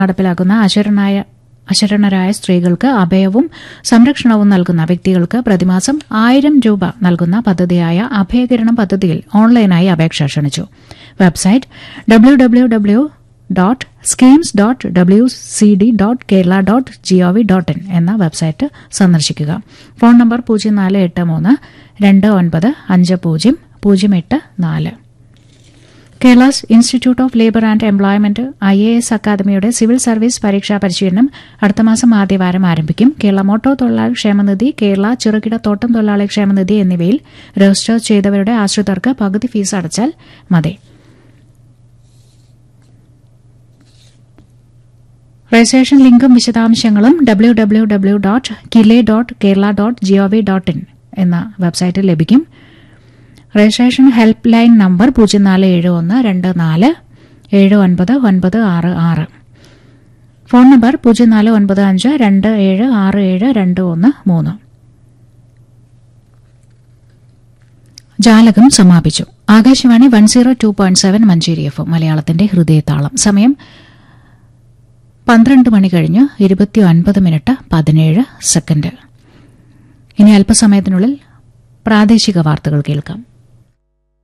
നടപ്പിലാക്കുന്ന അശരണായ അശരണരായ സ്ത്രീകൾക്ക് അഭയവും സംരക്ഷണവും നൽകുന്ന വ്യക്തികൾക്ക് പ്രതിമാസം ആയിരം രൂപ നൽകുന്ന പദ്ധതിയായ അഭയകിരണം പദ്ധതിയിൽ ഓൺലൈനായി അപേക്ഷ ക്ഷണിച്ചു website W W W dot schemes dot W C D dot Kerala dot G O V dot in എന്ന വെബ്സൈറ്റ് സന്ദർശിക്കുക ഫോൺ നമ്പർ പൂജ്യം നാല് എട്ട് മൂന്ന് രണ്ട് ഒൻപത് അഞ്ച് പൂജ്യം പൂജ്യം എട്ട് നാല് Kerala's institute of labour and employment I A S അക്കാദമിയുടെ സിവിൽ സർവീസ് പരീക്ഷാ പരിശീലനം അടുത്ത മാസം ആദ്യവാരം ആരംഭിക്കും കേരള മോട്ടോർ തൊഴിലാളി ക്ഷേമനിധി കേരള ചെറുകിട തോട്ടം തൊഴിലാളി ക്ഷേമനിധി എന്നിവയിൽ രജിസ്റ്റർ ചെയ്തവരുടെ ആശ്രിതർക്ക് പകുതി ഫീസ് അടച്ചാൽ മതി രജിസ്ട്രേഷൻ ലിങ്കും വിശദാംശങ്ങളും W W W dot KILE dot Kerala dot G O V dot in എന്ന വെബ്സൈറ്റിൽ ലഭിക്കും രജിസ്ട്രേഷൻ ഹെൽപ്പ് ലൈൻ നമ്പർ പൂജ്യം നാല് ഏഴ് ഒന്ന് രണ്ട് നാല് ഏഴ് ഒൻപത് ഒൻപത് ആറ് ആറ് ഫോൺ നമ്പർ പൂജ്യം നാല് ഒൻപത് അഞ്ച് രണ്ട് ഏഴ് ആറ് ഏഴ് രണ്ട് ഒന്ന് മൂന്ന് ജാലകം സമാപിച്ചു Akashvani one zero two point seven Manjeri F മലയാളത്തിന്റെ ഹൃദയതാളം സമയം പന്ത്രണ്ട് മണി കഴിഞ്ഞ് ഇരുപത്തി ഒൻപത് മിനിറ്റ് പതിനേഴ് സെക്കൻഡ് ഇനി അല്പസമയത്തിനുള്ളിൽ പ്രാദേശിക വാർത്തകൾ കേൾക്കാം